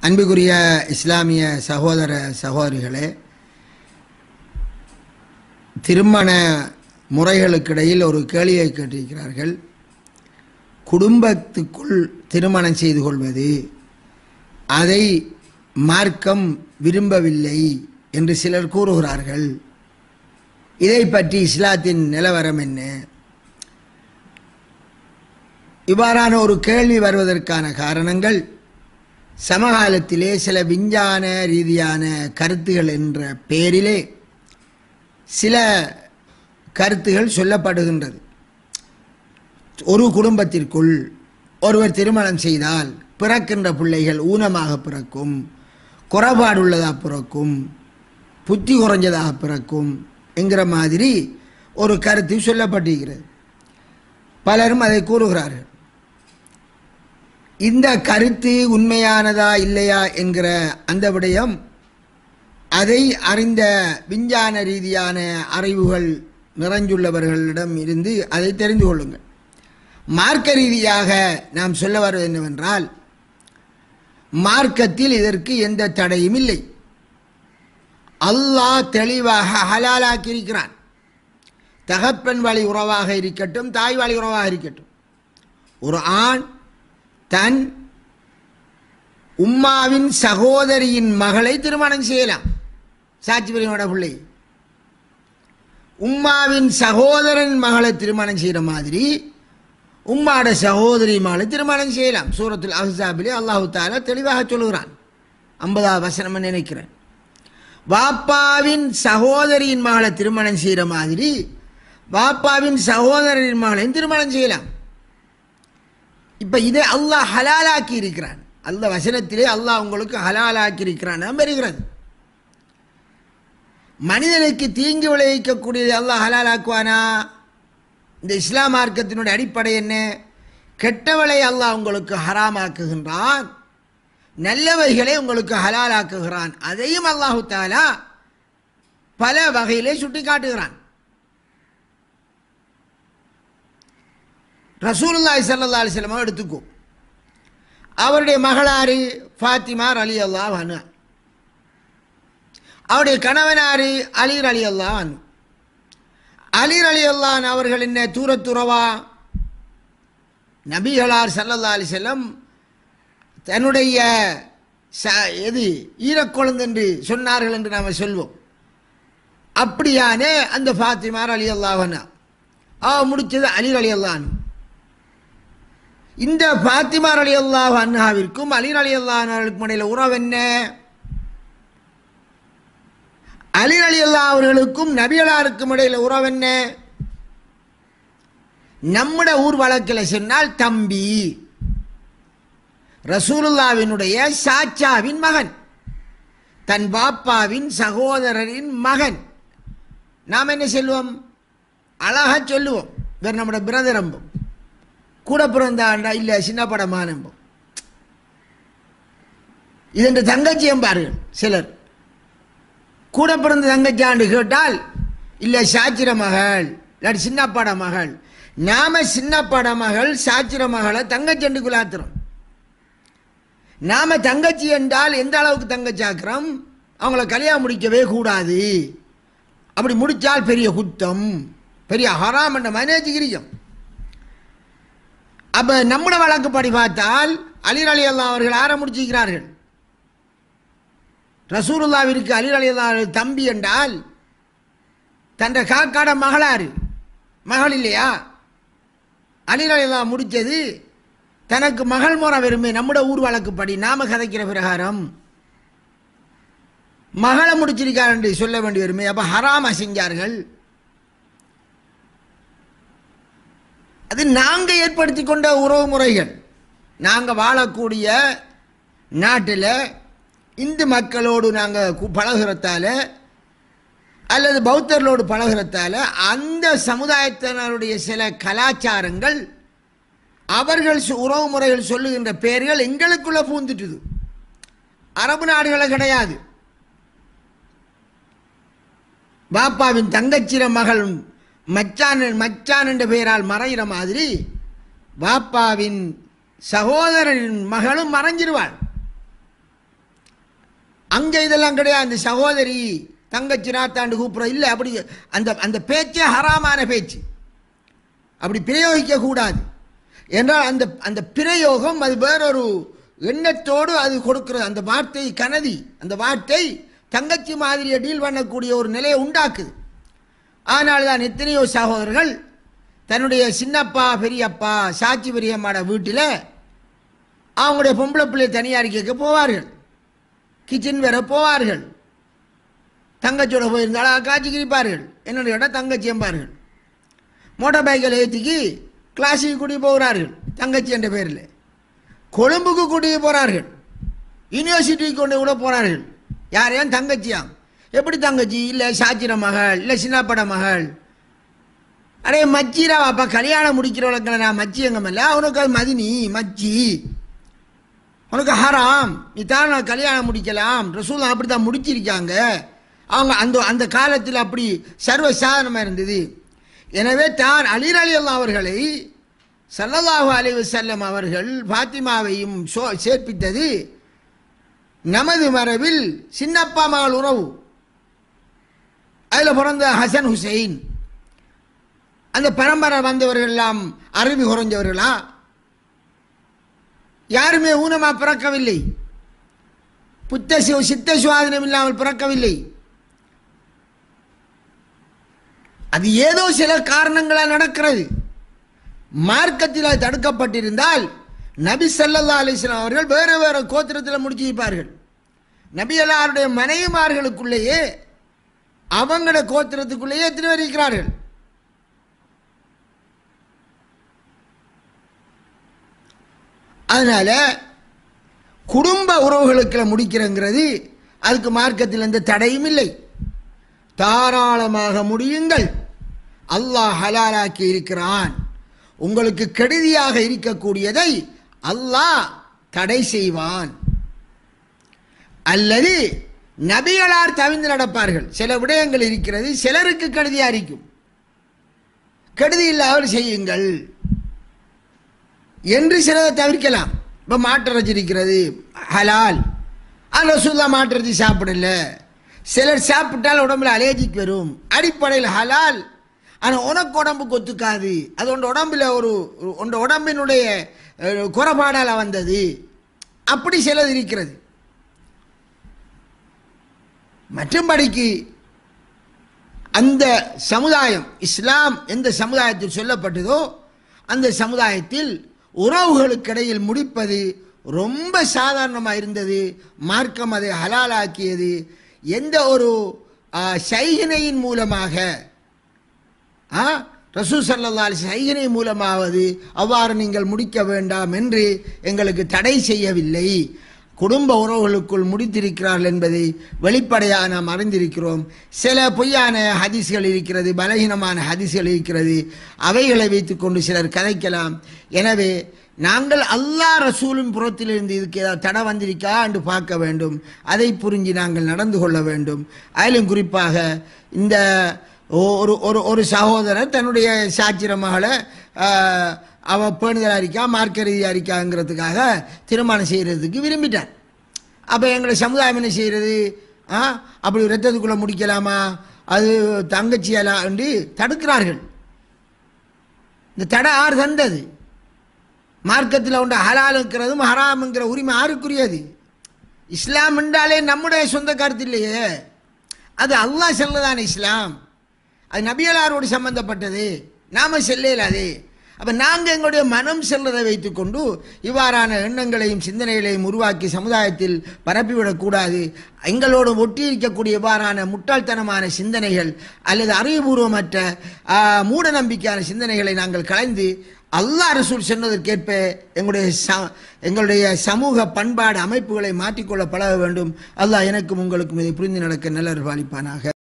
அன்புக்குரிய இஸ்லாமிய சகோதர சகோதரிகளே திருமண முறைகளுக்கிடையில் ஒரு கேள்வியை கேட்டிருக்கிறார்கள் குடும்பத்துக்குள் திருமணம் செய்து கொள்வது அதை மார்க்கம் விரும்பவில்லை என்று சிலர் கூறுகிறார்கள் இதை பற்றி இஸ்லாத்தின் நிலவரம் என்ன இவ்வாறான ஒரு கேள்வி வருவதற்கான காரணங்கள் சமகாலத்திலே சில விஞ்ஞான ரீதியான கருத்துகள் என்ற பெயரிலே சில கருத்துகள் சொல்லப்படுகின்றது ஒரு குடும்பத்திற்குள் ஒருவர் திருமணம் செய்தால் பிறக்கின்ற பிள்ளைகள் ஊனமாக பிறக்கும் குறைபாடுள்ளதாக பிறக்கும் புத்தி குறைஞ்சதாக பிறக்கும் என்கிற மாதிரி ஒரு கருத்து சொல்லப்பட்டிருக்கிறது பலரும் அதை கூறுகிறார்கள் இந்த கருத்து உண்மையானதா இல்லையா என்கிற அந்த விடயம் அதை அறிந்த விஞ்ஞான ரீதியான அறிவுகள் நிறைஞ்சுள்ளவர்களிடம் இருந்து அதை தெரிந்து கொள்ளுங்கள் மார்க்க ரீதியாக நாம் சொல்ல வருவது என்னவென்றால் மார்க்கத்தில் இதற்கு எந்த தடையும் இல்லை அல்லாஹ் தெளிவாக ஹலாலாக்கி இருக்கிறான் தகப்பன் வழி உறவாக இருக்கட்டும் தாய் வழி உறவாக இருக்கட்டும் ஒரு ஆண் தன் உம்மாவின் சகோதரியின் மகளை திருமணம் செய்யலாம் சாட்சி பிரிவோட பிள்ளை உம்மாவின் சகோதரன் மகளை திருமணம் செய்கிற மாதிரி உம்மாட சகோதரி மகளை திருமணம் செய்யலாம் சூரத்துல் அஹ்சாபிலே அல்லாஹு தாலா தெளிவாக சொல்லுகிறான் ஐம்பதாவது வசனம் நினைக்கிறேன் வாப்பாவின் சகோதரியின் மகளை திருமணம் செய்கிற மாதிரி வாப்பாவின் சகோதரின் மகளையும் திருமணம் செய்யலாம் இப்போ இதை அல்லாஹ் ஹலாலாக்கி இருக்கிறான் அந்த வசனத்திலே அல்லாஹ் உங்களுக்கு ஹலாலாக்கி இருக்கிறான் வருகிறது மனிதனுக்கு தீங்கு விளைவிக்கக்கூடியது அல்லாஹ் ஹலாலாக்குவானா இந்த இஸ்லாம் மார்க்கத்தினுடைய அடிப்படை என்ன கெட்டவளை அல்லாஹ் உங்களுக்கு ஹராமாக்குகின்றான் நல்லவைகளை உங்களுக்கு ஹலாலாக்குகிறான் அதையும் அல்லாஹு தாலா பல வகையிலே சுட்டி காட்டுகிறான் ரசூலுல்லாய் சல்லா அலிஸ்லமா எடுத்துக்கோ அவருடைய மகளாறு ஃபாத்திமார் அலி அல்லாஹ் அனு அவருடைய கணவனாரு அலீர் அலி அல்லாஹ் அனு அலீர் அலி அல்லான் அவர்கள் என்ன தூரத்துறவா நபிகளார் சல்லல்லா அலி செல்லம் தன்னுடைய ச எது ஈரக்குழந்தை என்று சொன்னார்கள் என்று நாம் சொல்வோம் அப்படியான அந்த ஃபாத்திமார் அலி அல்லாஹனா அவ முடித்தது அலீர் அலி அல்லான் இந்த ஃபாத்திமார் அலி அல்லாஹ் அன்ஹாவிற்கும் அலீர் அலி அல்லாஹர்களுக்கும் இடையில உறவு என்ன அலி அலி அல்லா அவர்களுக்கும் நபிகளாருக்கும் இடையில உறவு என்ன நம்முட ஊர் வழக்கில் சொன்னால் தம்பி ரசூலுல்லாவினுடைய சாச்சாவின் மகன் தன் பாப்பாவின் சகோதரரின் மகன் நாம் என்ன சொல்லுவோம் அழகா சொல்லுவோம் வேறு நம்முடைய பிரதரம்பம் கூட பிறந்தாண்டா இல்லை சின்ன படமானம்பம் இதென்று தங்கச்சியம் பாருங்கள் சிலர் கூட பிறந்த தங்கச்சாண்டு கேட்டால் இல்லை சாச்சிர மகள் இல்லாட்டி சின்னப்பாட மகள் நாம சின்னப்பாட மகள் சாச்சிர மகளை தங்கச்சண்டுக்குள்ளாத்துறோம் நாம தங்கச்சி என்றால் எந்த அளவுக்கு தங்கச்சாக்குறோம் அவங்கள கல்யாணம் முடிக்கவே கூடாது அப்படி முடித்தால் பெரிய குத்தம் பெரிய ஹராம் என்ற மனேஜிகிரியம் அப்போ நம்முடைய வழக்குப்படி பார்த்தால் அலிர் அலி அல்லா அவர்கள் ஆற முடிச்சிருக்கிறார்கள் ரசூருல்லாவிற்கு அலிர் அலி அல்லா தம்பி என்றால் தன்ற காக்காட மகளாரு மகள் இல்லையா அலிர் அலி அல்லா முடித்தது தனக்கு மகள் முறை விரும்பி நம்முடைய ஊர் வழக்குப்படி நாம கதைக்கிற பிரகாரம் மகளை முடிச்சிருக்கார் என்று சொல்ல வேண்டி வருமே அப்போ ஹராமா செஞ்சார்கள் அது நாங்கள் ஏற்படுத்தி கொண்ட உறவு முறைகள் நாங்கள் வாழக்கூடிய நாட்டில் இந்து மக்களோடு நாங்கள் பழகிறதால அல்லது பௌத்தர்களோடு பழகிறதால அந்த சமுதாயத்தினருடைய சில கலாச்சாரங்கள் அவர்கள் உறவு முறைகள் சொல்லுகின்ற பெயர்கள் எங்களுக்குள்ளே பூந்துட்டுது அரபு நாடுகளை கிடையாது பாப்பாவின் தங்கச்சிர மகள் மச்சான் மச்சான் என்ற பெயரால் மறைகிற மாதிரி பாப்பாவின் சகோதரனின் மகளும் மறைஞ்சிருவாள் அங்கே இதெல்லாம் கிடையாது அந்த சகோதரி தங்கச்சி நாத்தாண்டு கூப்பிட்ற இல்லை அப்படி அந்த அந்த பேச்சே ஹராமான பேச்சு அப்படி பிரயோகிக்க கூடாது என்றால் அந்த அந்த பிரயோகம் அது வேறொரு எண்ணத்தோடு அது கொடுக்கிறது அந்த வார்த்தை கனதி அந்த வார்த்தை தங்கச்சி மாதிரியை டீல் பண்ணக்கூடிய ஒரு நிலையை உண்டாக்குது ஆனால் தான் எத்தனையோ சகோதரர்கள் தன்னுடைய சின்னப்பா பெரியப்பா சாட்சி பெரியம்மாட வீட்டில் அவங்களுடைய பொம்பளை பிள்ளை தனியார் கேட்க போவார்கள் கிச்சன் வேற போவார்கள் தங்கச்சியோட போயிருந்தாலும் காட்சி கிழிப்பார்கள் என்னுடைய இடம் தங்கச்சி என்பார்கள் மோட்டார் பைக்கில் ஏற்றிக்கு கிளாஸுக்கு கூட்டி போகிறார்கள் தங்கச்சி என்ற பேரில் கொழும்புக்கு கூட்டிட்டு போகிறார்கள் யூனிவர்சிட்டிக்கு கொண்டு கூட போகிறார்கள் யாரையும் தங்கச்சியாம் எப்படி தங்கச்சி இல்லை சாச்சிர மகள் இல்லை சின்னப்பட மகள் அடே மச்சிரா அப்பா கல்யாணம் முடிக்கிறவளுக்கு நான் மச்சி எங்கமில்ல அவனுக்கு அது மதினி மச்சி உனக்கு ஹராம் நீ தான் நான் கல்யாணம் முடிக்கலாம் ரசூல் அப்படி தான் முடிச்சிருக்காங்க அவங்க அந்த அந்த காலத்தில் அப்படி சர்வ சாதனமாக இருந்தது எனவே தான் அலிர் அலி அல்லா அவர்களை சல்லல்லாஹு அலைஹி வஸல்லம் அவர்கள் ஃபாத்திமாவையும் சோ சேர்ப்பித்தது நமது மரபில் சின்னப்பா மகள் உறவு அதில் பிறந்த ஹசன் ஹுசைன் அந்த பரம்பரை வந்தவர்கள் எல்லாம் அறிவு குறைஞ்சவர்களா யாருமே ஊனமா பிறக்கவில்லை புத்த சு- சித்த சுவாதனம் இல்லாமல் பிறக்கவில்லை அது ஏதோ சில காரணங்களால் நடக்கிறது மார்க்கத்தில் அது தடுக்கப்பட்டிருந்தால் நபி ஸல்லல்லாஹு அலைஹி வஸல்லம் அவர்கள் வேறு வேறு கோத்திரத்தில் முடிச்சிருப்பார்கள் நபி எல்லாருடைய மனைவிமார்களுக்குள்ளேயே அவங்களோட கோத்திரத்துக்குள்ளேயே எத்தனை பேர் இருக்கிறார்கள் அதனால குடும்ப உறவுகளுக்குள்ள முடிக்கிறங்கிறது அதுக்கு மார்க்கத்தில் எந்த தடையும் இல்லை தாராளமாக முடியுங்கள் அல்லாஹ் ஹலாலாக்கி இருக்கிறான் உங்களுக்கு கெடுதியாக இருக்கக்கூடியதை அல்லாஹ் தடை செய்வான் அல்லது நபிகளார் தவிர்ந்து நடப்பார்கள் சில விடயங்கள் இருக்கிறது சிலருக்கு கெடுதியா இருக்கும் கெடுதி இல்லாமல் செய்யுங்கள் என்று சிலதை தவிர்க்கலாம் இப்போ மாட்டிறைச்சி இருக்கிறது ஹலால் அது ரசூல்லா மாட்டிறைச்சி சாப்பிடல சிலர் சாப்பிட்டால் உடம்புல அலேஜிக் வரும் அடிப்படையில் ஹலால் ஆனால் உனக்கு உடம்புக்கு ஒத்துக்காது அது உன் உடம்புல ஒரு உன் உடம்பினுடைய அஹ், குறைபாடால் வந்தது அப்படி சிலது இருக்கிறது மற்றும்படிக்கு அந்த சமுதாயம் இஸ்லாம் எந்த சமுதாயத்தில் சொல்லப்பட்டதோ அந்த சமுதாயத்தில் உறவுகளுக்கிடையில் முடிப்பது ரொம்ப சாதாரணமாக இருந்தது மார்க்கம் அதை ஹலாலாக்கியது எந்த ஒரு ஆ, சைகனையின் மூலமாக ஆ ரசூ சல்லா சைகனை மூலமாவது அவ்வாறு நீங்கள் முடிக்க வேண்டாம் என்று எங்களுக்கு தடை செய்யவில்லை குடும்ப உறவுகளுக்குள் முடித்திருக்கிறார்கள் என்பதை வெளிப்படையாக நாம் அறிந்திருக்கிறோம் சில பொய்யான ஹதீஸ்கள் இருக்கிறது பலகீனமான ஹதீஸ்கள் இருக்கிறது அவைகளை வைத்துக்கொண்டு சிலர் கதைக்கலாம் எனவே நாங்கள் அல்லாஹ் ரசூலின் புறத்திலிருந்து இதுக்கு ஏதாவது தடை வந்திருக்கா என்று பார்க்க வேண்டும் அதை புரிஞ்சு நாங்கள் நடந்து கொள்ள வேண்டும் அதிலும் குறிப்பாக இந்த ஒரு ஒரு ஒரு சகோதரர் தன்னுடைய சாச்சிர மகளை ஆஹ், அவ பேணுதலாக இருக்கா மார்க்க ரீதியாக இருக்காங்கிறதுக்காக திருமணம் செய்கிறதுக்கு விரும்பிட்டார் அப்போ எங்களை சமுதாயம் என்ன செய்கிறது ஆ அப்படி ரத்தத்துக்குள்ளே முடிக்கலாமா அது தங்கச்சியலா என்று தடுக்கிறார்கள் இந்த தடை ஆறு தந்தது மார்க்கத்தில் உண்ட ஹலால் இருக்கிறதும் ஹராம்ங்கிற உரிமை ஆருக்குரியது இஸ்லாம் என்றாலே நம்முடைய சொந்த கருத்து இல்லையே அது அல்லாஹ் செல்லதான இஸ்லாம் அது நபியலாரோடு சம்பந்தப்பட்டது நாம செல்லலாது அப்போ நாங்கள் எங்களுடைய மனம் செல்லதை வைத்துக்கொண்டு இவ்வாறான எண்ணங்களையும் சிந்தனைகளையும் உருவாக்கி சமுதாயத்தில் பரப்பிவிடக்கூடாது எங்களோடு ஒட்டி இருக்கக்கூடிய இவ்வாறான முட்டாள்தனமான சிந்தனைகள் அல்லது அறிவுபூர்வமற்ற ஆ, மூட நம்பிக்கையான சிந்தனைகளை நாங்கள் கலைந்து அல்லாஹ் ரசூல் சொன்னதற்கேற்ப எங்களுடைய ச எங்களுடைய சமூக பண்பாடு அமைப்புகளை மாற்றிக்கொள்ள பழக வேண்டும் அல்லாஹ் எனக்கும் உங்களுக்கும் இதை புரிந்து நடக்க நல்ல பாலிப்பானாக